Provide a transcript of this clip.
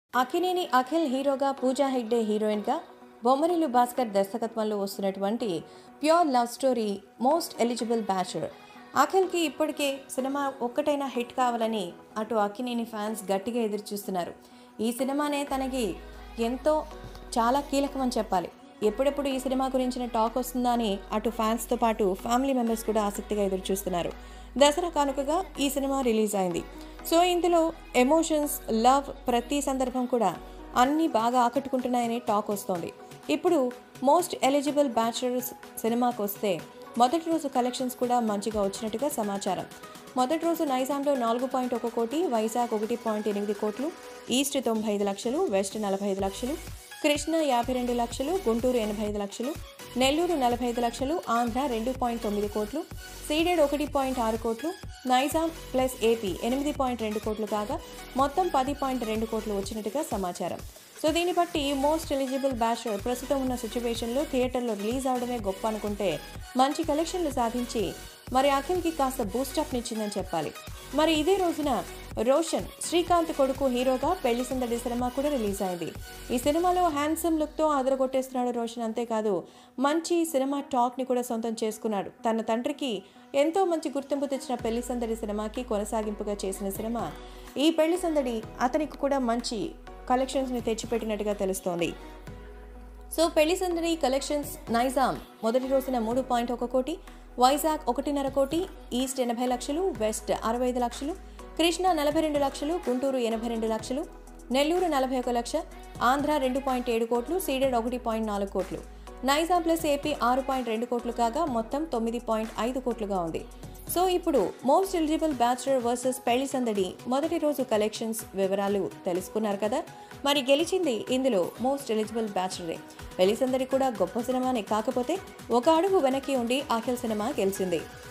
అకినేని అఖిల్ హీరోగా పూజా హెగ్డే హీరోయిన్గా బొమ్మరిల్లు భాస్కర్ దర్శకత్వంలో వస్తున్నటువంటి pure love story most eligible bachelor అఖిల్కి ఇప్పటికే సినిమా ఒక్కటైనా హిట్ కావాలని అటు అక్కినేని ఫ్యాన్స్ గట్టిగా ఎదురు చూస్తున్నారు ఈ సినిమానే తనకి ఎంతో చాలా కీలకమని చెప్పాలి ఎప్పుడెప్పుడు ఈ సినిమా గురించిన టాక్ వస్తుందా అని అటు ఫ్యాన్స్తో పాటు ఫ్యామిలీ మెంబర్స్ కూడా ఆసక్తిగా ఎదురు చూస్తున్నారు దసరా కానుకగా ఈ సినిమా రిలీజ్ అయింది సో ఇందులో ఎమోషన్స్ లవ్ ప్రతి సందర్భం కూడా అన్నీ బాగా ఆకట్టుకుంటున్నాయని టాక్ వస్తోంది ఇప్పుడు మోస్ట్ ఎలిజిబుల్ బ్యాచులర్స్ సినిమాకి వస్తే మొదటి రోజు కలెక్షన్స్ కూడా మంచిగా వచ్చినట్టుగా సమాచారం మొదటి రోజు నైజాంలో నాలుగు పాయింట్ ఒక కోటి వైజాగ్ ఒకటి పాయింట్ ఎనిమిది కోట్లు ఈస్ట్ తొంభై ఐదు లక్షలు వెస్ట్ నలభై ఐదు లక్షలు కృష్ణ యాభై రెండు లక్షలు గుంటూరు ఎనభై ఐదు లక్షలు నెల్లూరు నలభై ఐదు లక్షలు ఆంధ్ర రెండు పాయింట్ తొమ్మిది కోట్లు సీడెడ్ ఒకటి పాయింట్ ఆరు కోట్లు నైజాం ప్లస్ ఏపీ ఎనిమిది పాయింట్ రెండు కోట్లు కాగా మొత్తం పది పాయింట్ రెండు కోట్లు వచ్చినట్టుగా సమాచారం సో దీన్ని బట్టి మోస్ట్ ఎలిజిబుల్ బ్యాచులర్ ప్రస్తుతం ఉన్న సిచ్యువేషన్లో థియేటర్లో రిలీజ్ అవడమే గొప్ప అనుకుంటే మంచి కలెక్షన్లు సాధించి మరి అఖిల్కి కాస్త బూస్టప్ నిచ్చిందని చెప్పాలి మరి ఇదే రోజున రోషన్ శ్రీకాంత్ కొడుకు హీరోగా పెళ్లి సందడి సినిమా కూడా రిలీజ్ అయింది ఈ సినిమాలో హ్యాండ్సమ్ లుక్తో అదరగొట్టేస్తున్నాడు రోషన్ అంతేకాదు మంచి సినిమా టాక్ని కూడా సొంతం చేసుకున్నాడు తన తండ్రికి ఎంతో మంచి గుర్తింపు తెచ్చిన పెళ్లి సందడి సినిమాకి కొనసాగింపుగా చేసిన సినిమా ఈ పెళ్లి సందడి అతనికి కూడా మంచి కలెక్షన్స్ని తెచ్చిపెట్టినట్టుగా తెలుస్తోంది సో పెళ్లి సందడి కలెక్షన్స్ నైజాం మొదటి రోజున మూడు పాయింట్ ఒక కోటి వైజాగ్ ఒకటిన్నర కోటి ఈస్ట్ ఎనభై లక్షలు వెస్ట్ అరవై ఐదు లక్షలు కృష్ణా నలభై రెండు లక్షలు గుంటూరు ఎనభై రెండు లక్షలు నెల్లూరు నలభై ఒక లక్ష ఆంధ్ర రెండు పాయింట్ ఏడు కోట్లు సీడెడ్ ఒకటి పాయింట్ నాలుగు కోట్లు నైజాం ప్లస్ ఏపీ ఆరు పాయింట్ రెండు కోట్లు కాగా మొత్తం తొమ్మిది పాయింట్ ఐదు కోట్లుగా ఉంది సో ఇప్పుడు మోస్ట్ ఎలిజిబుల్ బ్యాచులర్ వర్సెస్ పెళ్లి సందడి మొదటి రోజు కలెక్షన్స్ వివరాలు తెలుసుకున్నారు కదా మరి గెలిచింది ఇందులో మోస్ట్ ఎలిజిబుల్ బ్యాచులరే పెళ్లి సందడి కూడా గొప్ప సినిమానే కాకపోతే ఒక అడుగు వెనక్కి ఉండి అఖిల్ సినిమా గెలిచింది